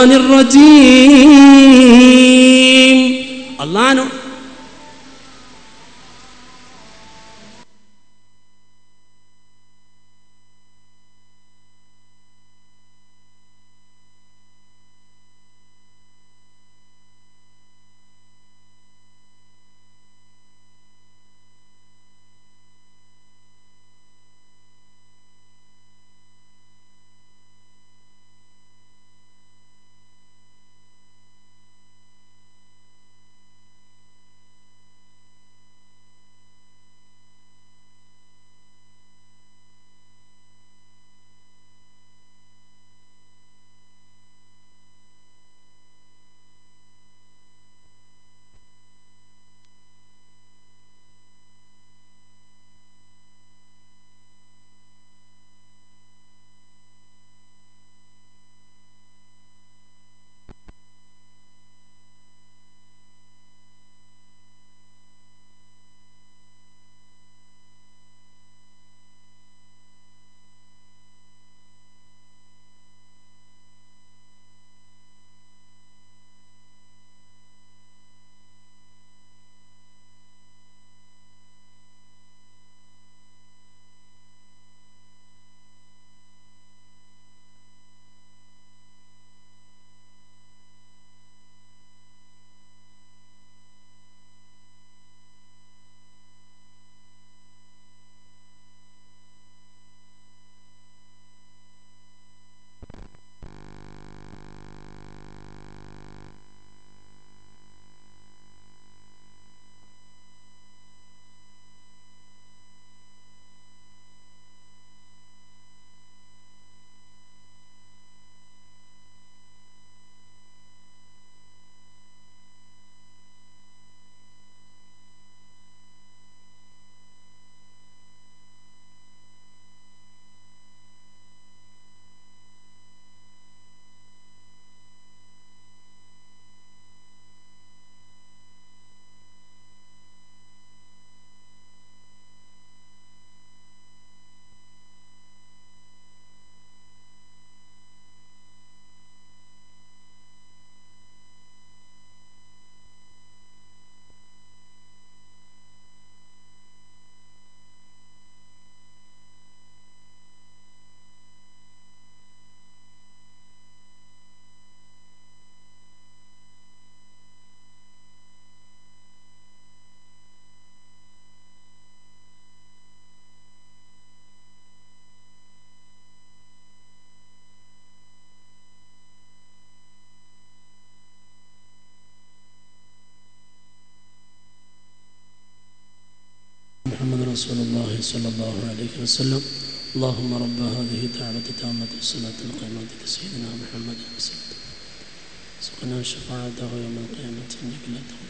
الشيطان الرجيم الله محمد رسول الله صلى الله عليه وسلم اللهم رب هذه الدعوة التامة والصلاة القائمة سيدنا محمد وسلم سقنا شفاعته يوم القيامة إنك لا تغفر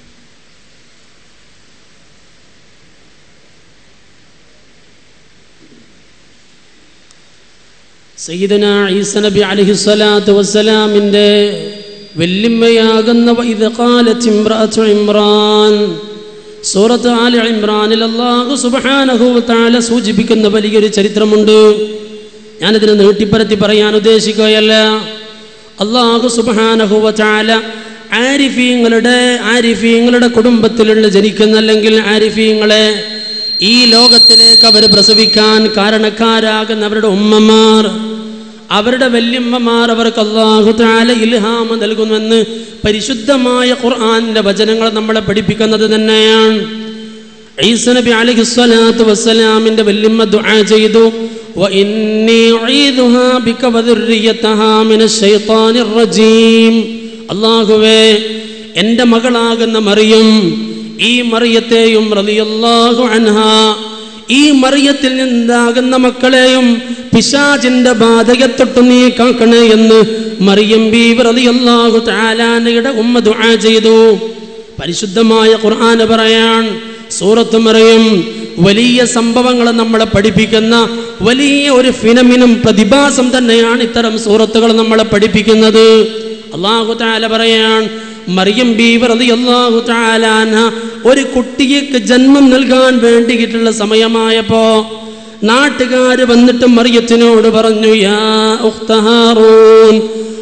സയ്യിദന ഈസ നബി അലൈഹി സ്വലാത്തു വസ്സലാമിൻ്റെ വെല്ലുമ്മയാകുന്ന വൈദ ഖാലത്ത് ഇമ്രാത്തു ഇമ്രാൻ സൂറത്ത് ആല ഇമ്രാനിൽ അള്ളാഹു സുബ്ഹാനഹു തആല സൂചിപ്പിക്കുന്ന വലിയൊരു ചരിത്രമുണ്ട് ഞാനതിനെ നീട്ടിപ്പരത്തി പറയാൻ ഉദ്ദേശിക്കുകയല്ല അള്ളാഹു സുബ്ഹാനഹു തആല ആരിഫീങ്ങളുടെ ആരിഫീങ്ങളുടെ കുടുംബത്തിലുള്ള ജനിക്കുന്ന അല്ലെങ്കിൽ ആരിഫീങ്ങളെ ഈ ലോകത്തിലേക്ക് അവർ പ്രസവിക്കാൻ കാരണക്കാരാകുന്ന അവരുടെ ഉമ്മമാർ അവരുടെ വല്യമ്മമാർ അവർക്ക് അള്ളാഹു താല ഇൽഹാമ നൽകുന്നുവെന്ന് പരിശുദ്ധമായ ഖുർആന്റെ വചനങ്ങൾ നമ്മളെ പഠിപ്പിക്കുന്നത് തന്നെയാണ് ഈസ നബി അലൈഹി സ്വലാത്തു വസ്സലാമിന്റെ വല്യമ്മ ദുആ ചെയ്തു وإني أعيذها بك وذريتها من الشيطان الرجيم അള്ളാഹുവേ എൻ്റെ മകളാകുന്ന മറിയം ഈ മറിയത്തെയും റളിയല്ലാഹു അൻഹ ഈ മറിയത്തിൽ നിന്നാകുന്ന മക്കളെയും പിശാചിന്റെ ബാധയെ തൊട്ട് നീ കാക്കണേ എന്ന് മറിയം ബീബ് റളിയല്ലാഹു തആലാനയുടെ ഉമ്മ ദുആ ചെയ്തു പരിശുദ്ധമായ ഖുർആൻ പറയാൻ സൂറത്ത് മറിയം വലിയ സംഭവങ്ങൾ നമ്മളെ പഠിപ്പിക്കുന്ന വലിയ ഒരു ഫിനമിനും പ്രതിഭാസം തന്നെയാണ് ഇത്തരം സൂറത്തുകൾ നമ്മളെ പഠിപ്പിക്കുന്നത് അള്ളാഹു താല പറയാൻ മറിയം ബീവർ അള്ളാഹു താലാന ഒരു കുട്ടിക്ക് ജന്മം നൽകാൻ വേണ്ടിയിട്ടുള്ള സമയമായപ്പോ നാട്ടുകാര് വന്നിട്ട് മറിയത്തിനോട് പറഞ്ഞു യാ ഉഖ്ത ഹാറൂൻ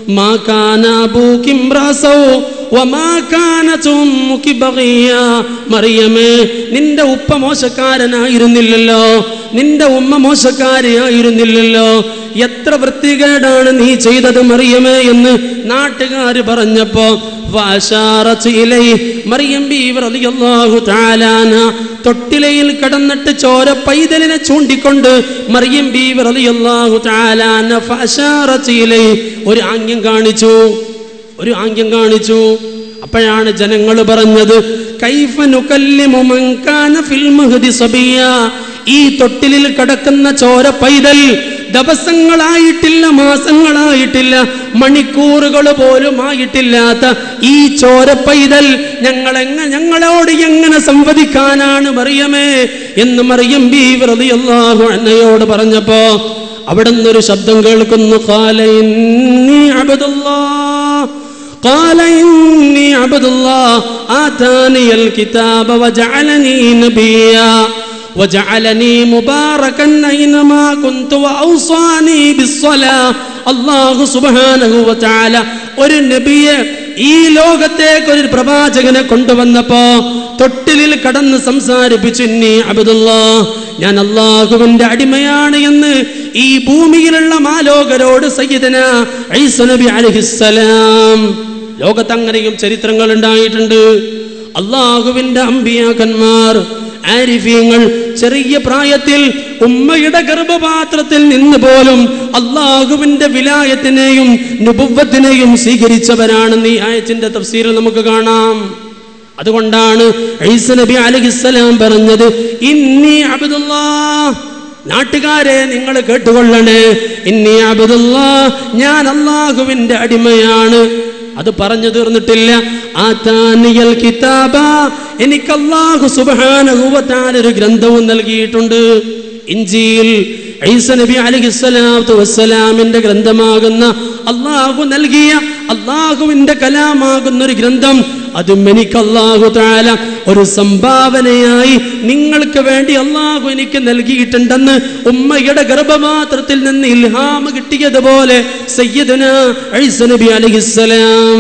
മാ കാന അബൂകി ഇംറസൗ വമാ കാനത് ഉമ്മുകി ബഗിയ മറിയമേ നിന്റെ ഉപ്പ മോശക്കാരനായിരുന്നില്ലല്ലോ നിന്റെ ഉമ്മ മോശക്കാരിയായിരുന്നില്ലല്ലോ എത്ര വൃത്തികേടാണ് നീ ചെയ്തത് മറിയമേ എന്ന് നാട്ടുകാർ പറഞ്ഞപ്പോ ഫഅശാറത്ത് ഇലൈഹി. മറിയം ബീവി റളിയല്ലാഹു തആല അൻഹ തൊട്ടിലയിൽ കടന്നിട്ട് ചോര പൈതലിനെ ചൂണ്ടിക്കൊണ്ട് മറിയം ബീവി റളിയല്ലാഹു തആല അൻഹ ഫഅശാറത്ത് ഇലൈഹി. ഒരു ആംഗ്യം കാണിച്ചു ഒരു ആംഗ്യം കാണിച്ചു അപ്പോഴാണ് ജനങ്ങൾ പറഞ്ഞത് കൈഫ നുകല്ലിമു മൻ കാന ഫിൽ മഹ്ദി സബിയ ഈ തൊട്ടിലിൽ കിടക്കുന്ന ചോര പൈതൽ ദിവസങ്ങളായിട്ടില്ല മാസങ്ങളായിട്ടില്ല മണിക്കൂറുകൾ പോലും ആയിട്ടില്ലാത്ത ഈ ചോര പൈതൽ ഞങ്ങൾ എങ്ങനെ ഞങ്ങളോട് എങ്ങനെ സംവദിക്കാനാണ് മറിയമേ എന്ന് മറിയം ബി റളിയല്ലാഹു അന്നയോട് പറഞ്ഞപ്പോ അവിടെ നിന്നൊരു ശബ്ദം കേൾക്കുന്നു "ഖാല ഇന്നി അബ്ദുല്ലാഹ് قال إني عبد الله آتاني الكتاب وجعلني نبيا وجعلني مباركا أينما كنت وأوصاني بالصلاة الله سبحانه وتعالى ഒരു നബിയെ ഈ ലോകത്തേക്ക് ഒരു പ്രവാചകനെ കൊണ്ടുവന്നപ്പോ തൊട്ടിലിൽ കടന്ന് സംസാരിപ്പിച്ചു നീ അബദുല്ലാ ഞാൻ അള്ളാഹുവിന്റെ അടിമയാണ് എന്ന് ഈ ഭൂമിയിലുള്ള മാലോകരോട് സയ്യിദന ഈസ നബി അലഹിസ്സലാം ലോകത്ത് അങ്ങനെയും ചരിത്രങ്ങൾ ഉണ്ടായിട്ടുണ്ട് അള്ളാഹുവിന്റെ അമ്പിയാക്കന്മാർ ആരിഫീങ്ങൾ ചെറിയ പ്രായത്തിൽ ഉമ്മയുടെ ഗർഭപാത്രത്തിൽ നിന്ന് പോലും അള്ളാഹുവിന്റെ വിലായത്തിനെയും നുപുവത്തിനെയും സ്വീകരിച്ചവരാണെന്ന് ഈ ആയത്തിന്റെ തഫ്സീറിൽ നമുക്ക് കാണാം അതുകൊണ്ടാണ് ഈസ നബി അലഹിസ്സലാം പറഞ്ഞത് ഇന്നി അബ്ദുല്ലാ നാട്ടുകാരെ നിങ്ങൾ കേട്ടുകൊള്ളണേ ഇന്നി അബ്ദുല്ലാ ഞാൻ അള്ളാഹുവിന്റെ അടിമയാണ് അത് പറഞ്ഞു തീർന്നിട്ടില്ല ആതാനിയൽ കിതാബ എനിക്ക് അള്ളാഹു സുബ്ഹാനഹു വ തആല ഒരു ഗ്രന്ഥവും നൽകിയിട്ടുണ്ട് ഇഞ്ചിയിൽ ഈസ നബി അലൈഹിസ്സലാത്തു വസ്സലാമിന്റെ ഗ്രന്ഥമാകുന്ന അള്ളാഹു നൽകിയ അള്ളാഹുവിന്റെ കലാമാകുന്ന ഒരു ഗ്രന്ഥം അതും എനിക്ക് അള്ളാഹു താല ഒരു സംഭാവനയായി നിങ്ങൾക്ക് വേണ്ടി അള്ളാഹു എനിക്ക് നൽകിയിട്ടുണ്ടെന്ന് ഉമ്മയുടെ ഗർഭപാത്രത്തിൽ നിന്ന് ഇൽഹാമ കിട്ടിയതുപോലെ സയ്യിദന ഈസ നബി അലൈഹിസ്സലാം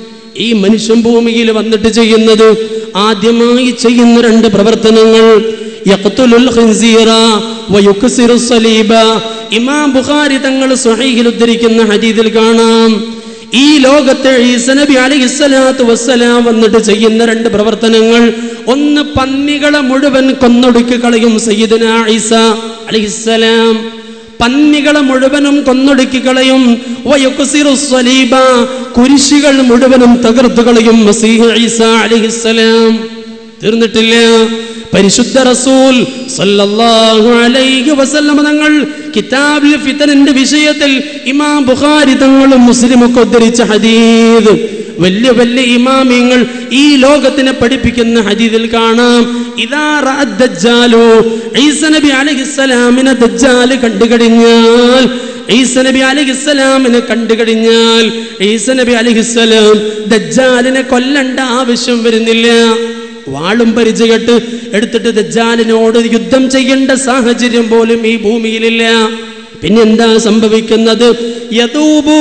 ഈ മനുഷ്യൻ ഭൂമിയിൽ വന്നിട്ട് ചെയ്യുന്നത് ആദ്യമായി ചെയ്യുന്ന രണ്ട് പ്രവർത്തനങ്ങൾ യഖ്തുലുൽ ഖിൻസീറ വയുക്സിറു സലീബ ഇമാം ബുഖാരി തങ്ങൾ സ്വഹീഹിൽ ഉദ്ധരിക്കുന്ന ഹദീസിൽ കാണാം ഈ ലോകത്തെ ഈസ നബി അലൈഹിസ്സലാത്തു വസ്സലാം വന്നിട്ട് ചെയ്യുന്ന രണ്ട് പ്രവർത്തനങ്ങൾ ഒന്ന് പന്നികളെ മുഴുവൻ കൊന്നൊടുക്കി കളയും സയ്യിദന ഈസ അലൈഹിസ്സലാം പന്നികളെ മുഴുവനും കൊന്നൊടുക്കി കളയും വയുക്സിറു സ്വലീബ കുരിശികൾ മുഴുവനും തകർത്തു കളയും മസീഹ് ഈസ അലൈഹിസ്സലാം തീർന്നിട്ടില്ല പരിശുദ്ധ റസൂൽ സല്ലല്ലാഹു അലൈഹി വസല്ലമ തങ്ങൾ കിതാബിൽ ഫിത്തനിന്റെ വിഷയത്തിൽ ഇമാം ബുഖാരി തങ്ങളും മുസ്ലിമൊക്കെ ഉദ്ധരിച്ച ഹദീദ് വലിയ വലിയ ഇമാമിങ്ങൾ ഈ ലോകത്തിനെ പഠിപ്പിക്കുന്ന ഹദീദിൽ കാണാം ഇദാ റഅദ് ദജ്ജാലു ഈസ നബി അലൈഹിസ്സലാമിനെ ദജ്ജാൽ കണ്ടു കഴിഞ്ഞാൽ ഈസ നബി അലൈഹിസ്സലാമിനെ കണ്ടു കഴിഞ്ഞാൽ ഈസ നബി അലൈഹിസ്സലാം ദജ്ജാലിനെ കൊല്ലണ്ട ആവശ്യം വരുന്നില്ല വാളും പരിചയട്ട് എടുത്തിട്ട് ദജ്ജാലിനോട് യുദ്ധം ചെയ്യേണ്ട സാഹചര്യം പോലും ഈ ഭൂമിയിലില്ല പിന്നെന്താ സംഭവിക്കുന്നത് യദൂബു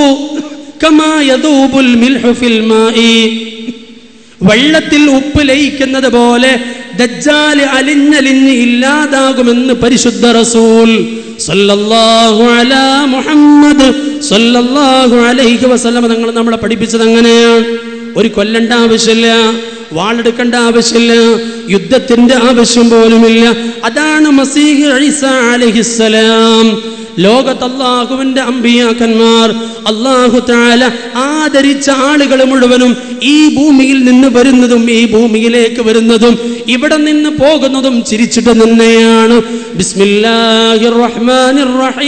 കമാ യദൂബുൽ മിൽഹു ഫിൽ മാഇ വെള്ളത്തിൽ ഉപ്പ് ലയിക്കുന്നത് പോലെ ദജ്ജാല് അലിഞ്ഞലിഞ്ഞ് ഇല്ലാതാകുമെന്ന് പരിശുദ്ധ റസൂൽ സല്ലല്ലാഹു അലാ മുഹമ്മദ് സല്ലല്ലാഹു അലൈഹി വസല്ലമ തങ്ങൾ നമ്മളെ പഠിപ്പിച്ചത് അങ്ങനെയാണ് ഒരു കൊല്ലണ്ട ആവശ്യമില്ല വാളെടുക്കേണ്ട ആവശ്യമില്ല യുദ്ധത്തിന്റെ ആവശ്യം പോലുമില്ല അതാണ് മസീഹ് ഈസ അലൈഹിസ്സലാം ലോകത്ത് അള്ളാഹുവിന്റെ അമ്പിയാക്കന്മാർ അള്ളാഹു താല ആദരിച്ച ആളുകൾ മുഴുവനും ഈ ഭൂമിയിൽ നിന്ന് വരുന്നതും ഈ ഭൂമിയിലേക്ക് വരുന്നതും ഇവിടെ നിന്ന് പോകുന്നതും ചിരിച്ചിട്ട് തന്നെയാണ് ബിസ്മില്ലാഹിർ റഹ്മാനിർ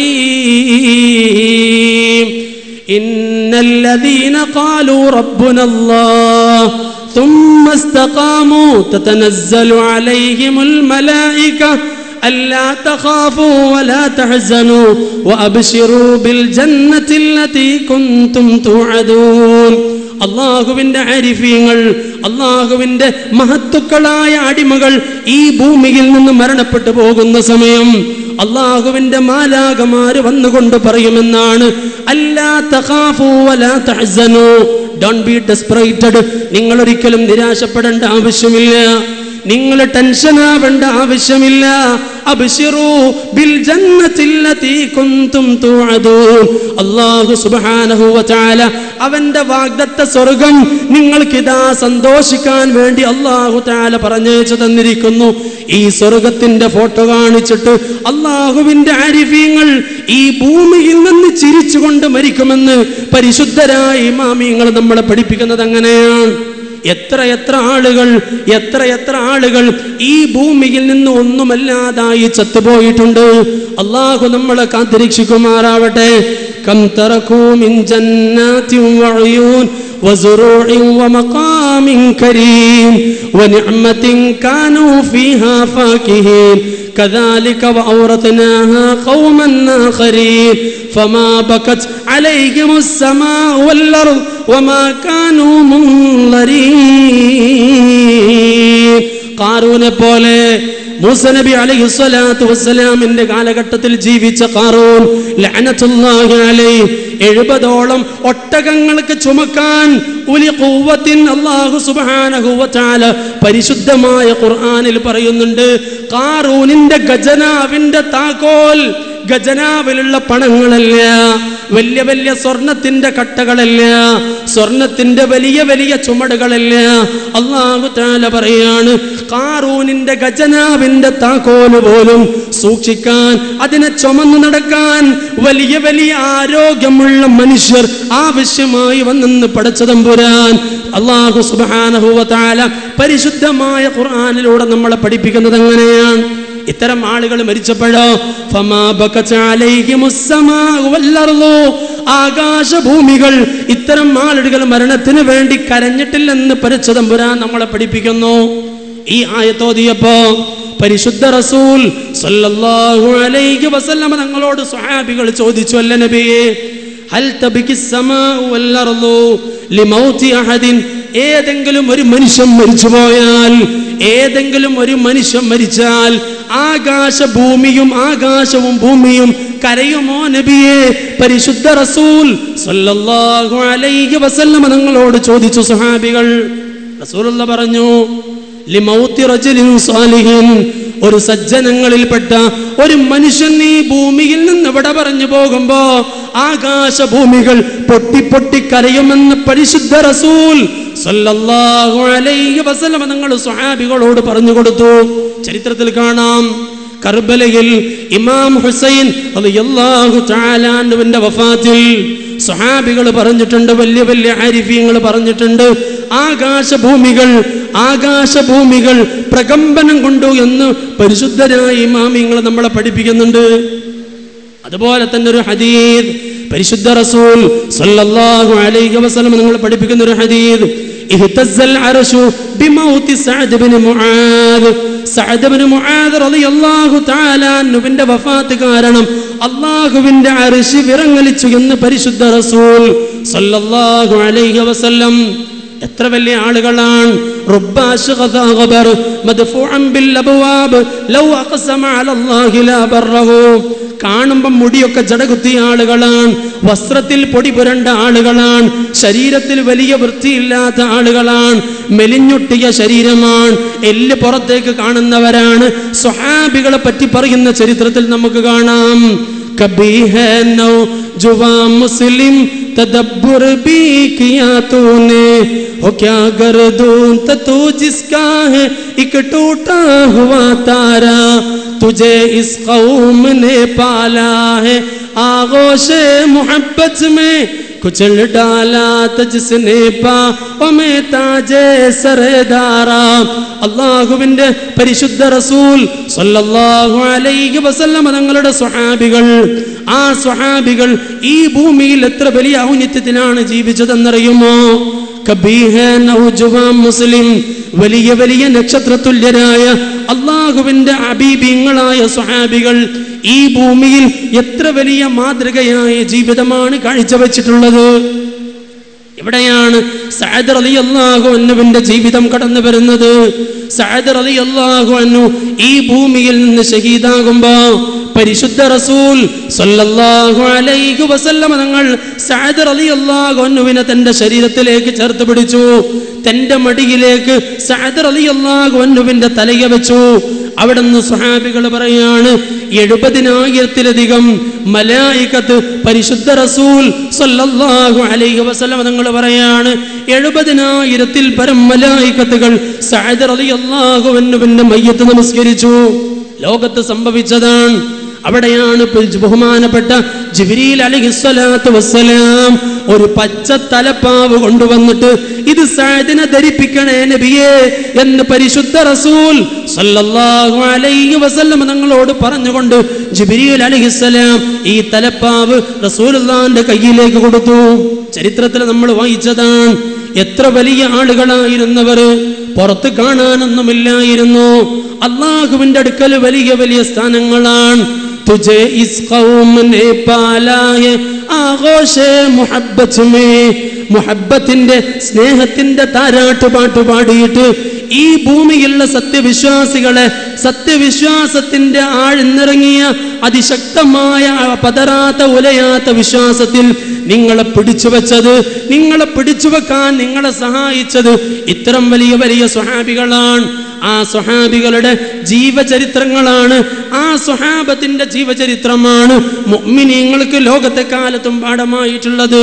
റഹീം إن الذين قالوا ربنا الله ثم استقاموا تتنزل عليهم الملائكة ألا تخافوا ولا تحزنوا وأبشروا بالجنة التي كنتم توعدون അള്ളാഹുവിന്റെ ആരിഫീങ്ങൾ അള്ളാഹുവിന്റെ മഹത്തുക്കളായ അടിമകൾ ഈ ഭൂമിയിൽ നിന്ന് മരണപ്പെട്ടു പോകുന്ന സമയം അള്ളാഹുവിന്റെ മാലാകമാര് വന്നുകൊണ്ട് പറയുമെന്നാണ് അല്ലാ തഖാഫു വലാ തഹ്സനു ഡോണ്ട് ബി ഡെസ്പറേറ്റഡ് നിങ്ങൾ ഒരിക്കലും നിരാശപ്പെടേണ്ട ആവശ്യമില്ല നിങ്ങൾ ടെൻഷൻ ആവേണ്ട ആവശ്യമില്ല അബ്ശിറൂ ബിൽ ജന്നത്തില്ലതി കുന്തും തുഅദൂൻ അല്ലാഹു സുബ്ഹാനഹു വ തആല അവന്റെ വാഗ്ദത്ത സ്വർഗം നിങ്ങൾക്കിതാ സന്തോഷിക്കാൻ വേണ്ടി അല്ലാഹു തആല പറഞ്ഞയച്ചു തന്നിരിക്കുന്നു ഈ സ്വർഗത്തിന്റെ ഫോട്ടോ കാണിച്ചിട്ട് അള്ളാഹുവിന്റെ ആരിഫീങ്ങൾ ഈ ഭൂമിയിൽ നിന്ന് ചിരിച്ചുകൊണ്ട് മരിക്കുമെന്ന് പരിശുദ്ധരായ ഇമാമിങ്ങൾ നമ്മളെ പഠിപ്പിക്കുന്നത് അങ്ങനെയാണ് എത്ര എത്ര ആളുകൾ എത്ര എത്ര ആളുകൾ ഈ ഭൂമിയിൽ നിന്ന് ഒന്നുമല്ലാതായി ചത്തുപോയിട്ടുണ്ട് അള്ളാഹു നമ്മളെ കാത്തിരക്ഷിക്കുമാറാവട്ടെ കം തറക്കൂ മിൻ ജന്നാത്തിൻ വഅയൂൻ وزروع ومقام كريم ونعمة كانوا فيها فاكهين كذلك وأورثناها قوما آخرين فما بكت عليهم السماء والأرض وما كانوا منظرين കാറൂനെ പോലെ മൂസ നബി അലൈഹി സ്വലാത്തു വസ്സലാമിന്റെ കാലഘട്ടത്തിൽ ജീവിച്ച കാറൂൻ ലഅനത്തുല്ലാഹി അലൈഹി എഴുപതോളം ഒട്ടകങ്ങൾക്ക് ചുമക്കാൻ ഉലി ഖുവ്വത്തിൻ അല്ലാഹു സുബ്ഹാനഹു വ തആല പരിശുദ്ധമായ ഖുർആനിൽ പറയുന്നുണ്ട് കാറൂനിന്റെ ഖജനാവിന്റെ താക്കോൽ ഖജനാവിലുള്ള പണങ്ങളല്ല വലിയ വലിയ സ്വർണത്തിന്റെ കട്ടകളല്ല സ്വർണത്തിന്റെ വലിയ വലിയ ചുമടുകളല്ല അള്ളാഹു താല പറയാണ് കാറൂനിന്റെ ഖജനാവിന്റെ താക്കോല് പോലും സൂക്ഷിക്കാൻ അതിനെ ചുമന്നു നടക്കാൻ വലിയ വലിയ ആരോഗ്യമുള്ള മനുഷ്യർ ആവശ്യമായി വന്നെന്ന് പടച്ചതമ്പുരാൻ അള്ളാഹു സുബാനഹുവ താല പരിശുദ്ധമായ ഖുർആാനിലൂടെ നമ്മളെ പഠിപ്പിക്കുന്നത് എങ്ങനെയാണ് ഇത്തരം ആളുകൾ മരിച്ചപ്പോഴോ ഫമാ ബകത അലൈഹിമുസ് സമാഉ വൽ അർളു. ആകാശഭൂമികൾ ഇത്തരം ആളുകൾ മരണത്തിന് വേണ്ടി കരഞ്ഞിട്ടില്ലെന്ന് പരിച്ചതമ്പുരാൻ നമ്മളെ പഠിപ്പിക്കുന്നു ഈ ആയത്തോതിയപ്പോ പരിശുദ്ധ റസൂൽ സല്ലല്ലാഹു അലൈഹി വസല്ലമ തങ്ങളോട് സ്വഹാബികൾ ചോദിച്ചു അല്ല നബിയേ ഹൽ തബിക്കി സമാഉ വൽ അർളു ലിമൗതി അഹദിൻ ഏതെങ്കിലും ഒരു മനുഷ്യൻ മരിച്ചു പോയാൽ ഏതെങ്കിലും ഒരു മനുഷ്യൻ മരിച്ചാൽ ആകാശ ഭൂമിയും ആകാശവും ഭൂമിയും കരയുമോ നബിയെ പരിശുദ്ധ റസൂൽ സല്ലല്ലാഹു അലൈഹി വസല്ലമ നിങ്ങളോട് ചോദിച്ചു സുഹാബികൾ റസൂലുള്ള പറഞ്ഞു ലിമൗത്തി റജുലിൻ സാലിഹിൻ ഒരു സജ്ജനങ്ങളിൽപ്പെട്ട ഒരു മനുഷ്യൻ ഈ ഭൂമിയിൽ നിന്ന് ഇവിടെ പറഞ്ഞു പോകുമ്പോ ആകാശ ഭൂമികൾ പൊട്ടി പൊട്ടി കരയുമെന്ന് പരിശുദ്ധ റസൂൽ സല്ലല്ലാഹു അലൈഹി വസല്ലമ നിങ്ങൾ സ്വഹാബികളോട് പറഞ്ഞു കൊടുത്തു ചരിത്രത്തിൽ കാണാം കർബലയിൽ ഇമാം ഹുസൈൻ റളിയല്ലാഹു തആല അൻഹുവിന്റെ വഫാത്തിൽ സ്വഹാബികൾ പറഞ്ഞിട്ടുണ്ട് വലിയ വലിയ ആരിഫീങ്ങൾ പറഞ്ഞിട്ടുണ്ട് ആകാശഭൂമികൾ ആകാശഭൂമികൾ പ്രകമ്പനം കൊണ്ടു എന്ന് പരിശുദ്ധരായ ഇമാമിങ്ങൾ നമ്മളെ പഠിപ്പിക്കുന്നുണ്ട് അതുപോലെ തന്നെ ഒരു ഹദീദ് പരിശുദ്ധ റസൂൽ സല്ലല്ലാഹു അലൈഹി വസല്ലം നിങ്ങൾ പഠിപ്പിക്കുന്ന ഒരു ഹദീദ് ഇഹ്തസ്സൽ അർശു ബിമൗതി Saad bin Muadh Saad bin Muadh റളിയല്ലാഹു തആല അൻഹുവിന്റെ വഫാത്ത് കാരണം അല്ലാഹുവിന്റെ അർശ് വിറങ്ങലിച്ചു എന്ന് പരിശുദ്ധ റസൂൽ സല്ലല്ലാഹു അലൈഹി വസല്ലം എത്ര വലിയ ആളുകളാണ് رب أشغث غبر مدفوعا بالأبواب لو أقسم على الله لا بره കാണുമ്പം മുടിയൊക്കെ ജടകുത്തിയ ആളുകളാണ് വസ്ത്രത്തിൽ പൊടി പുരണ്ട ആളുകളാണ് ശരീരത്തിൽ വലിയ വൃത്തിയില്ലാത്ത ആളുകളാണ് മെലിഞ്ഞൊട്ടിയ ശരീരമാണ് എല്ല് പുറത്തേക്ക് കാണുന്നവരാണ് സ്വഹാബികളെ പറ്റി പറയുന്ന ചരിത്രത്തിൽ നമുക്ക് കാണാം കബീ ഹേ നൗ ജുവാ മുസ്ലിം तदब्बर भी किया तूने हो क्या गर्दून तो तू जिसका है एक टूटा हुआ तारा तुझे इस कौम ने पाला है आगोश मोहब्बत में कुचल डाला तो जिसने पा ഒമേ താജേ സരദാര അള്ളാഹുവിന്റെ പരിശുദ്ധ റസൂൽ സല്ലല്ലാഹു അലൈഹി വസല്ലമ തങ്ങളുടെ സ്വഹാബികൾ ആ സ്വഹാബികൾ ഈ ഭൂമിയിൽ എത്ര വലിയ ഔന്നിത്യത്തിലാണ് ജീവിച്ചതെന്നറിയുമോ കബീഹ നൗജുവാൻ മുസ്ലിം വലിയ വലിയ നക്ഷത്രതുല്യരായ അള്ളാഹുവിന്റെ അബീബിങ്ങളായ സ്വഹാബികൾ ഈ ഭൂമിയിൽ എത്ര വലിയ മാതൃകയായ ജീവിതമാണ് കാഴ്ചവെച്ചിട്ടുള്ളത് എവിടെയാണ് സഅദ് റളിയല്ലാഹു അൻഹുവിന്റെ ജീവിതം കടന്നു വരുന്നത് സഅദ് റളിയല്ലാഹു അൻഹു ഈ ഭൂമിയിൽ നിന്ന് ഷഹീദാകുമ്പോ പരിശുദ്ധ റസൂൽ സല്ലല്ലാഹു അലൈഹി വസല്ലമ തങ്ങൾ സഅദ് റളിയല്ലാഹു അൻഹുവിനെ തന്റെ ശരീരത്തിലേക്ക് ചേർത്ത് പിടിച്ചു തന്റെ മടിയിലേക്ക് സഅദ് റളിയല്ലാഹു അൻഹുവിന്റെ തലയെ വെച്ചു അവിടുന്ന് സ്വഹാബികൾ പറയാണ് എഴുപതിനായിരത്തിലധികം മലായിക്കത്ത് പരിശുദ്ധ റസൂൽ സല്ലല്ലാഹു അലൈഹി വസല്ലമ തങ്ങൾ പറയാണ് എഴുപതിനായിരത്തിൽ പരം മലായിക്കത്തുകൾ സഅദ് റളിയല്ലാഹു അൻഹുവിന്റെ മയ്യത്ത് നമസ്കരിച്ചു ലോകത്ത് സംഭവിച്ചതാണ് അവിടെയാണ് പി- ബഹുമാനപ്പെട്ട ജിബ്രീൽ അലഹിസ്വലാത്തു വസ്സലാം ഒരു പച്ച തലപ്പാവ് കൊണ്ടുവന്നിട്ട് ഇത് സാദിനെ ധരിപ്പിക്കണേ നബിയേ എന്ന് പരിശുദ്ധ റസൂൽ സല്ലല്ലാഹു അലൈഹി വസല്ലം തങ്ങളോട് പറഞ്ഞുകൊണ്ട് ജിബ്രീൽ അലഹിസ്സലാം ഈ തലപ്പാവ് റസൂലുള്ളാന്റെ കയ്യിലേക്ക് കൊടുത്തു ചരിത്രത്തിൽ നമ്മൾ വായിച്ചതാണ് എത്ര വലിയ ആളുകളായിരുന്നവർ പുറത്ത് കാണാനൊന്നുമില്ലായിരുന്നു അള്ളാഹുവിന്റെ അടുക്കൽ വലിയ വലിയ സ്ഥാനങ്ങളാണ് തുജെ ഇസ് ഖൗം ने पाला है ആഘോഷ മുഹബ്ബത്ത് മേ മുഹബ്ബത്തിന്റെ സ്നേഹത്തിന്റെ താരാട്ട് പാട്ട് പാടിയിട്ട് ഈ ഭൂമിയിലുള്ള സത്യവിശ്വാസികളെ സത്യവിശ്വാസത്തിന്റെ ആഴ്ന്നിറങ്ങിയ അതിശക്തമായ പതരാത്ത ഉലയാത്ത വിശ്വാസത്തിൽ നിങ്ങളെ പിടിച്ചു വെച്ചത് നിങ്ങളെ പിടിച്ചു വെക്കാൻ നിങ്ങളെ സഹായിച്ചത് ഇത്തരം വലിയ വലിയ സ്വഹാബികളാണ് ആ സ്വഹാബികളുടെ ജീവചരിത്രങ്ങളാണ് ആ സ്വഹാബത്തിന്റെ ജീവചരിത്രമാണ് മുഅ്മിനീങ്ങൾക്ക് ലോകത്തെ കാലത്തും പാഠമായിട്ടുള്ളത്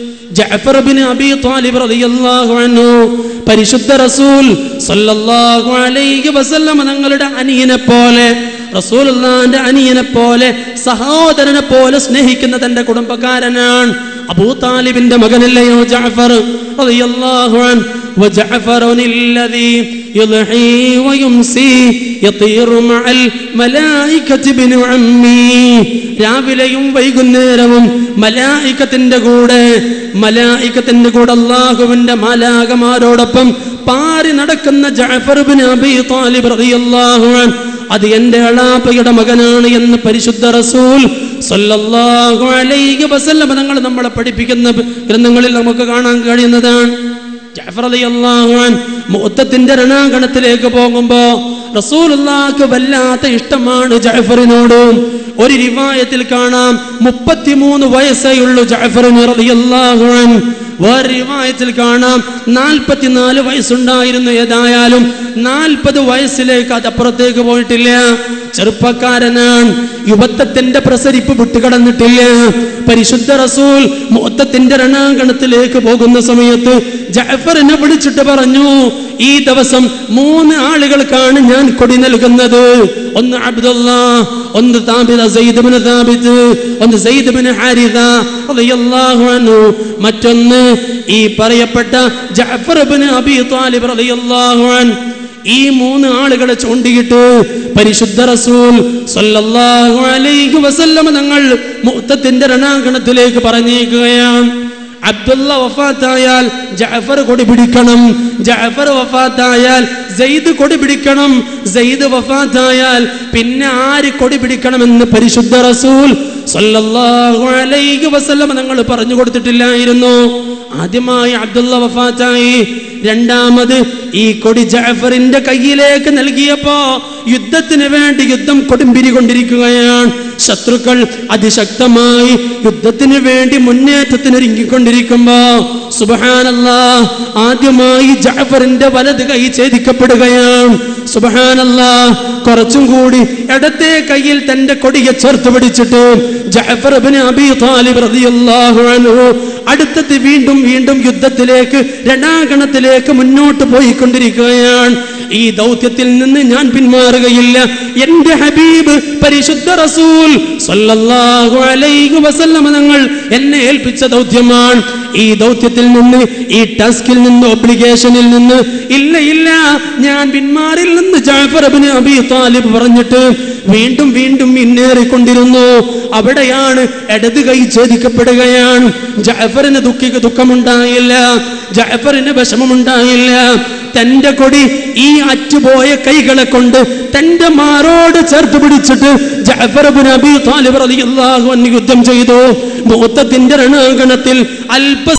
ജഅഫർ ബിൻ അബി ത്വാലിബ് റളിയല്ലാഹു അൻഹു പരിശുദ്ധ റസൂൽ സല്ലല്ലാഹു അലൈഹി വസല്ലം തങ്ങളുടെ അനിയനെ പോലെ റസൂലുള്ളാന്റെ അനിയനെ പോലെ സഹോദരനെ പോലെ സ്നേഹിക്കുന്ന തന്റെ കുടുംബക്കാരനാണ് അബൂ താലിബിന്റെ മകനല്ലയോ ജഅഫർ റളിയല്ലാഹു അൻഹു وجعفر الذي يضحي ويمسي يطير مع الملائكة ابن عمي രാവിലെയും വൈകുന്നേരവും മലായിക്കത്തിന്റെ കൂടെ മലായിക്കത്തിന്റെ കൂടെ അള്ളാഹുവിന്റെ മാലാകമാരോടൊപ്പം പാറി നടക്കുന്ന ജഅഫർ ബിൻ അബി താലിബ് റളിയല്ലാഹു അൻഹു അത് എന്റെ അളാപ്പയുടെ മകനാണ് എന്ന് പരിശുദ്ധ റസൂൽ സല്ലല്ലാഹു അലൈഹി വസല്ലം തങ്ങൾ നമ്മളെ പഠിപ്പിക്കുന്ന ഗ്രന്ഥങ്ങളിൽ നമുക്ക് കാണാൻ കഴിയുന്നതാണ് ജഅഫർ റളിയല്ലാഹു അൻഹു മുഅത്തത്തിന്റെ രണാങ്കണത്തിലേക്ക് പോകുമ്പോ റസൂലുള്ളാഹിക്ക് വല്ലാത്ത ഇഷ്ടമാണ് ജഅഫറിനോട് ഒരു റിവായത്തിൽ കാണാം മുപ്പത്തിമൂന്ന് വയസ്സേ ഉള്ളൂ ജഅഫറിന് റളിയല്ലാഹു അൻഹു വേറെ റിവായത്തിൽ കാണാം നാൽപ്പത്തിനാല് വയസ്സുണ്ടായിരുന്നു ഏതായാലും നാൽപ്പത് വയസ്സിലേക്ക് അത് അപ്പുറത്തേക്ക് പോയിട്ടില്ല ചെറുപ്പക്കാരനാണ് യുവത്വത്തിന്റെ പ്രസരിപ്പ് വിട്ടുകടന്നിട്ടില്ല പരിശുദ്ധ റസൂൽ മൊത്തത്തിന്റെ രണാങ്കണത്തിലേക്ക് പോകുന്ന സമയത്ത് ജഅഫറിനെ വിളിച്ചിട്ട് പറഞ്ഞു ഈ ദിവസം മൂന്ന് ആളുകൾക്കാണ് ഞാൻ കൊടി നൽകുന്നത് ഒന്ന് അബ്ദുള്ള ഒന്ന് താബിദ സയ്യിദ് ബിൻ താബിദ് ഒന്ന് സയ്യിദ് ബിൻ ഹാരിത റളിയല്ലാഹു അൻഹു മറ്റൊന്ന് ഈ പറയപ്പെട്ട ജഅഫർ ബിൻ അബി ത്വാലിബ് റളിയല്ലാഹു അൻഹു ഈ മൂന്ന് ആളുകളെ ചൂണ്ടിയിട്ട് പരിശുദ്ധ റസൂൽ സല്ലല്ലാഹു അലൈഹി വസല്ലമ തങ്ങൾ മുഅത്തത്തിന്റെ രണാങ്കണത്തിലേക്ക് പറഞ്ഞേക്കുകയാണ് അബ്ദുള്ള വഫാത്തായാൽ ജഅഫർ കൊടി പിടിക്കണം ജഅഫർ വഫാത്തായാൽ സെയ്ദ് കൊടി പിടിക്കണം സെയ്ദ് വഫാത്തായാൽ പിന്നെ ആര് കൊടി പിടിക്കണമെന്ന് പരിശുദ്ധ റസൂൽ സല്ലല്ലാഹു അലൈഹി വസല്ലം തങ്ങൾ പറഞ്ഞു കൊടുത്തിട്ടില്ലായിരുന്നു ആദ്യമായി അബ്ദുള്ള വഫാത്തായി രണ്ടാമത് ഈ കൊടി ജഅഫറിന്റെ കയ്യിലേക്ക് നൽകിയപ്പോ യുദ്ധത്തിന് വേണ്ടി യുദ്ധം കൊടുമ്പിരി കൊണ്ടിരിക്കുകയാണ് ശത്രുക്കൾ അതിശക്തമായി യുദ്ധത്തിന് വേണ്ടി മുന്നേറ്റത്തിനൊരുങ്ങിക്കൊണ്ടിരിക്കുമ്പോ സുബഹാനല്ലാ ആദ്യമായി ജഅഫറിന്റെ വലത് കൈ ഛേദിക്കപ്പെടുകയാണ് സുബഹാനല്ലാ കുറച്ചും കൂടി ഇടത്തെ കയ്യിൽ തന്റെ കൊടിയെ ചേർത്ത് പിടിച്ചിട്ട് ജഅഫർ ഇബ്നു അബീ താലിബ് റളിയല്ലാഹു അൻഹു അടുത്തത് വീണ്ടും വീണ്ടും യുദ്ധത്തിലേക്ക് രണാകണത്തിലേക്ക് മുന്നോട്ട് പോയിക്കൊണ്ടിരിക്കുകയാണ് ഈ ദൗത്യത്തിൽ നിന്ന് ഞാൻ പിന്മാറുകയില്ല എന്റെ ഹബീബ് പരിശുദ്ധ റസൂൽ സല്ലല്ലാഹു അലൈഹി വസല്ലമ തങ്ങൾ എന്നെ ഏൽപ്പിച്ച ദൗത്യമാണ് ഈ ദൗത്യത്തിൽ നിന്ന് ഈ ടാസ്കിൽ നിന്ന് ഒബ്ലിഗേഷനിൽ നിന്ന് ഇല്ല ഇല്ല ഞാൻ പിന്മാറില്ലെന്ന് ജാഫർ ഇബ്നു അബി താലിബ് പറഞ്ഞിട്ട് വീണ്ടും വീണ്ടും മുന്നേറിക്കൊണ്ടിരുന്നു അവിടെയാണ് ഇടത് കൈ ഛേദിക്കപ്പെടുകയാണ് ജാഫറിന് ദുഃഖിക്ക് ദുഃഖമുണ്ടായില്ല ജാഫറിന് വിഷമമുണ്ടായില്ല തന്റെ കൊടി ഈ അറ്റുപോയ കൈകളെ കൊണ്ട് തന്റെ മാറോട് ചേർത്ത് പിടിച്ചിട്ട് ജഅഫർ ഇബ്നു അബീ താലിബ് റളിയല്ലാഹു അൻഹു യുദ്ധം ചെയ്തു മുഅത്തത്തിന്റെ രണാങ്കണത്തിൽ അല്പ